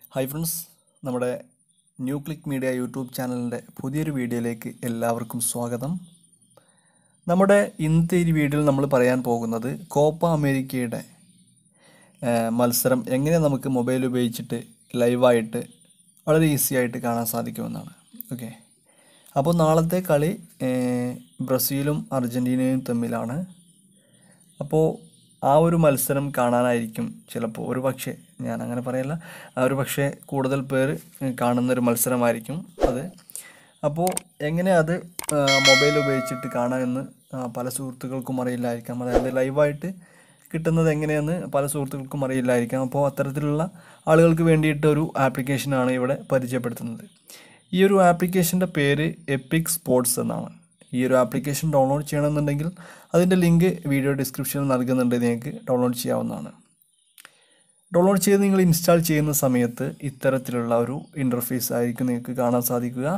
hi friends നമ്മുടെ new click media YouTube ചാനലിൻ്റെ പുതിയൊരു വീഡിയോയിലേക്ക് എല്ലാവർക്കും സ്വാഗതം നമ്മുടെ ഇന്നത്തെ ഈ വീഡിയോയിൽ നമ്മൾ പറയാൻ പോകുന്നത് കോപ്പ അമേരിക്കയുടെ ആ, മത്സരം എങ്ങനെ നമുക്ക് മൊബൈൽ ഉപയോഗിച്ചിട്ട് ലൈവായിട്ട് വളരെ ഈസി ആയിട്ട് കാണാൻ സാധിക്കുമെന്നാണ് ഓക്കെ അപ്പോൾ നാളത്തെ കളി ഏ, ബ്രസീലും അർജൻറ്റീനയും തമ്മിലാണ് അപ്പോൾ ആ ഒരു മത്സരം കാണാനായിരിക്കും ചിലപ്പോൾ ഒരു പക്ഷേ ഞാൻ അങ്ങനെ പറയല്ല ആ ഒരു പക്ഷേ കൂടുതൽ പേർ കാണുന്ന ഒരു മത്സരമായിരിക്കും അത് അപ്പോൾ എങ്ങനെ അത് മൊബൈൽ ഉപയോഗിച്ചിട്ട് കാണാമെന്ന് ആ, പല സുഹൃത്തുക്കൾക്കും അറിയില്ലായിരിക്കാം അതായത് ലൈവായിട്ട് കിട്ടുന്നത് എങ്ങനെയെന്ന് പല സുഹൃത്തുക്കൾക്കും അറിയില്ലായിരിക്കാം അപ്പോൾ അത്തരത്തിലുള്ള ആളുകൾക്ക് വേണ്ടിയിട്ട് ഒരു ആപ്ലിക്കേഷനാണ് ഇവിടെ പരിചയപ്പെടുത്തുന്നത് ഈ ഒരു ആപ്ലിക്കേഷൻ്റെ പേര് എപ്പിക് സ്പോർട്സ് എന്നാണ് ഈ ഒരു ആപ്ലിക്കേഷൻ ഡൗൺലോഡ് ചെയ്യണമെന്നുണ്ടെങ്കിൽ അതിൻ്റെ ലിങ്ക് വീഡിയോ ഡിസ്ക്രിപ്ഷനിൽ നൽകുന്നുണ്ട് നിങ്ങൾക്ക് ഡൗൺലോഡ് ചെയ്യാവുന്നതാണ് ഡൗൺലോഡ് ചെയ്ത് നിങ്ങൾ ഇൻസ്റ്റാൾ ചെയ്യുന്ന സമയത്ത് ഇത്തരത്തിലുള്ള ഒരു ഇൻ്റർഫേസ് ആയിരിക്കും നിങ്ങൾക്ക് കാണാൻ സാധിക്കുക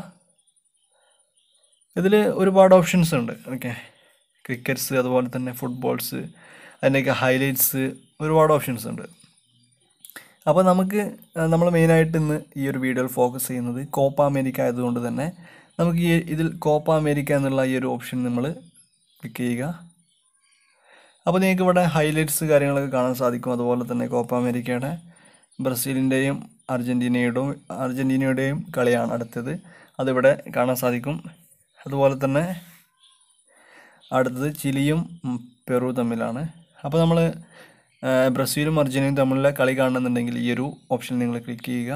ഇതിൽ ഒരുപാട് ഓപ്ഷൻസ് ഉണ്ട് ഓക്കെ ക്രിക്കറ്റ്സ് അതുപോലെ തന്നെ ഫുട്ബോൾസ് അതിൻ്റെയൊക്കെ ഹൈലൈറ്റ്സ് ഒരുപാട് ഓപ്ഷൻസ് ഉണ്ട് അപ്പോൾ നമുക്ക് നമ്മൾ മെയിനായിട്ട് ഇന്ന് ഈ ഒരു വീഡിയോയിൽ ഫോക്കസ് ചെയ്യുന്നത് കോപ്പ അമേരിക്ക ആയതുകൊണ്ട് തന്നെ നമുക്ക് ഈ ഇതിൽ കോപ്പ അമേരിക്ക എന്നുള്ള ഈ ഒരു ഓപ്ഷൻ നമ്മൾ ക്ലിക്ക് ചെയ്യുക അപ്പോൾ നിങ്ങൾക്ക് ഇവിടെ ഹൈലൈറ്റ്സ് കാര്യങ്ങളൊക്കെ കാണാൻ സാധിക്കും അതുപോലെ തന്നെ കോപ്പ അമേരിക്കയുടെ ബ്രസീലിൻ്റെയും അർജൻറ്റീനയുടെയും അർജൻറ്റീനയുടെയും കളിയാണ് അടുത്തത് അതിവിടെ കാണാൻ സാധിക്കും അതുപോലെ തന്നെ അടുത്തത് ചിലിയും ഉം, പെറു തമ്മിലാണ് അപ്പോൾ നമ്മൾ ബ്രസീലും അർജൻറ്റീനയും തമ്മിലുള്ള കളി കാണുന്നുണ്ടെങ്കിൽ ഈ ഒരു ഓപ്ഷൻ നിങ്ങൾ ക്ലിക്ക് ചെയ്യുക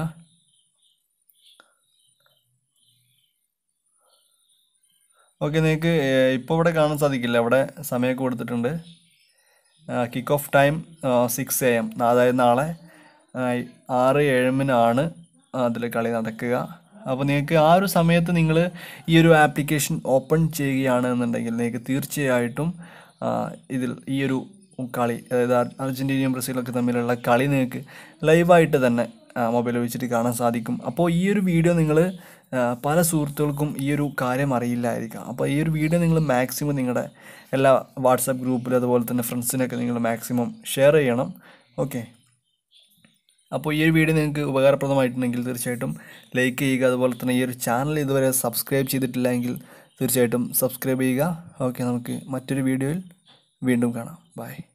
ഓക്കെ നിങ്ങൾക്ക് ഇപ്പോൾ ഇവിടെ കാണാൻ സാധിക്കില്ല ഇവിടെ സമയമൊക്കെ കൊടുത്തിട്ടുണ്ട് kick off time six A M അതായത് നാളെ ആ, ആറ് ഏഴുമിനാണ് അതിൽ കളി നടക്കുക അപ്പോൾ നിങ്ങൾക്ക് ആ ഒരു സമയത്ത് നിങ്ങൾ ഈ ഒരു ആപ്ലിക്കേഷൻ ഓപ്പൺ ചെയ്യുകയാണ് എന്നുണ്ടെങ്കിൽ നിങ്ങൾക്ക് തീർച്ചയായിട്ടും ആ, ഇതിൽ ഈ ഒരു കളി അതായത് അർ- അർജൻറ്റീനയും ബ്രസീലൊക്കെ തമ്മിലുള്ള കളി നിങ്ങൾക്ക് ലൈവായിട്ട് തന്നെ മൊബൈൽ വെച്ചിട്ട് കാണാൻ സാധിക്കും അപ്പോൾ ഈ ഒരു വീഡിയോ നിങ്ങൾ പല സുഹൃത്തുക്കൾക്കും ഈ ഒരു കാര്യം അറിയില്ലായിരിക്കാം അപ്പോൾ ഈ ഒരു വീഡിയോ നിങ്ങൾ മാക്സിമം നിങ്ങളുടെ എല്ലാ വാട്സാപ്പ് ഗ്രൂപ്പിലും അതുപോലെ തന്നെ ഫ്രണ്ട്സിനൊക്കെ നിങ്ങൾ മാക്സിമം ഷെയർ ചെയ്യണം ഓക്കെ അപ്പോൾ ഈ ഒരു വീഡിയോ നിങ്ങൾക്ക് ഉപകാരപ്രദമായിട്ടുണ്ടെങ്കിൽ തീർച്ചയായിട്ടും ലൈക്ക് ചെയ്യുക അതുപോലെ തന്നെ ഈ ഒരു ചാനൽ ഇതുവരെ സബ്സ്ക്രൈബ് ചെയ്തിട്ടില്ലെങ്കിൽ തീർച്ചയായിട്ടും സബ്സ്ക്രൈബ് ചെയ്യുക ഓക്കെ നമുക്ക് മറ്റൊരു വീഡിയോയിൽ വീണ്ടും കാണാം ബൈ